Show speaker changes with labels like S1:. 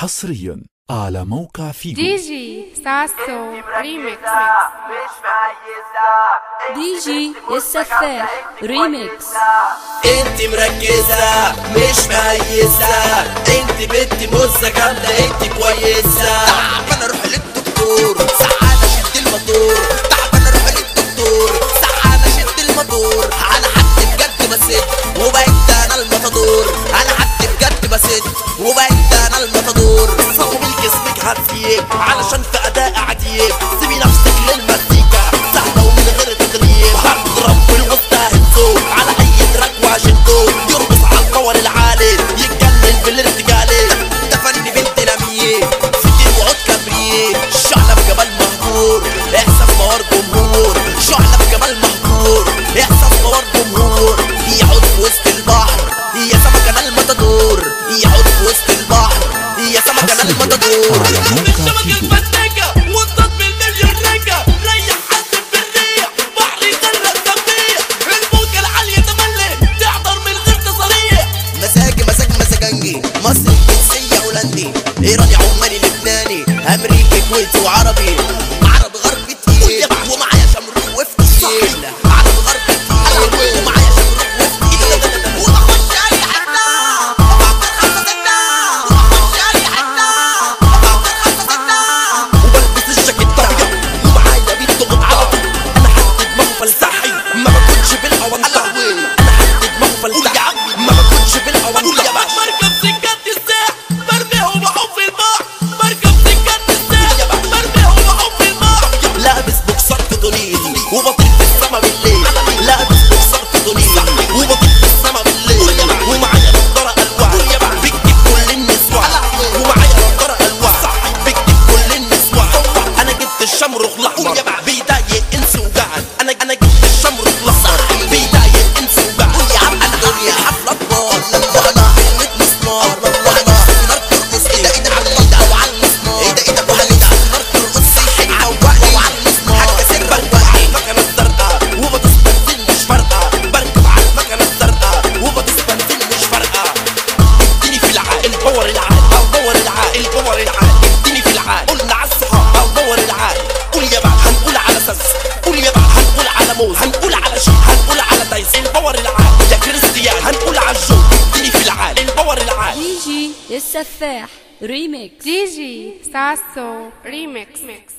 S1: حصريا على موقع فيجو
S2: دي جي ساسو ريميكس
S3: مش ميزة
S4: دي جي السفاح ريميكس
S3: انت مركزة مش ميزة انت بنت مزة جامدة انت كويسة تعبان اروح للدكتور سعادة شد الموتور تعبان اروح للدكتور سعادة شد الموتور انا حد بجد بسد وبقيت انا المطادور انا حد بجد بسد وبقيت انا المطادور صوبي جسمك هتفيك علشان في اداء عجيب سيبي نفسك للمزيكا سهلة ومن غير تدريب هضرب في الوسط هزوم على اي تراك واشده يرقص على الباور العالي يتجنن بالارتجالي ده فن بنت لميه فيدي وعود كبريه شعلة في جبل مهجور احساس باور جمهور شعلة في جبل مهجور احساس باور جمهور يعود في وسط البحر يا سمكة انا المتدور يعود في وسط البحر يا سمكة انا المتدور
S1: على موقع فيجو
S3: مزاجي مزاج مزاجنجي مصري جنسية هولندي ايراني عماني لبناني امريكي كويتي وعربي عربي غربي تقيل ومعايا شمروخ وفتيل عربي غربي تقيل ومعايا شمروخ وفتيل وبخش اي حتة بفكر خمسة ستة وبخش اي حتة بفكر خمسة ستة وبلبس الجاكيت ابيض ومعايا بيت ضغط على طول انا حد دماغه فلسحي ما باكلش بالاونطه انا حد دماغه فلسحي ما باكلش بالاونطه يا باشا
S5: مركب سكات الساح برميه وبحط في البحر مركب سكات الساح برميه وبحط في البحر
S3: لابس بوكسر في دنيتي وبطير في السما بالليل لابس بوكسر في دنيتي وبطير في السما بالليل ومعايا نضارة الوان بكتب كل النسوان ومعايا نضارة الوان بكتب كل النسوان انا جبت الشمروخ الاحمر بيضايق انس وجعل انا انا جبت الشمروخ الاحمر بيضايق انس وجعل يا عم انا هعمل حفلة كبار وانا كلمة مسمار وهنمسك نار ترقص ايه ده ايه ده على الايد او على المسمار ايه ده ايه ده وهنمسك نار ترقص صحي عوقني وعلى المسمار حاجة سر بركب على المكنة الزرقاء وبدوس بنزين مش فارقة بركب على المكنة الزرقاء وبدوس بنزين مش فارقة اديني في العال الباور العال او باور العال الباور العال اديني في العال قلنا على الصحاب او باور العال قول يا بعد هنقول على سس قول يا بعد هنقول على موز هنقول على شي هنقول على دايس الباور العال يا كريستيان هنقول على الجو اديني في العال الباور العال
S4: دي جي السفاح ريميكس
S2: دي جي ساسو ريميكس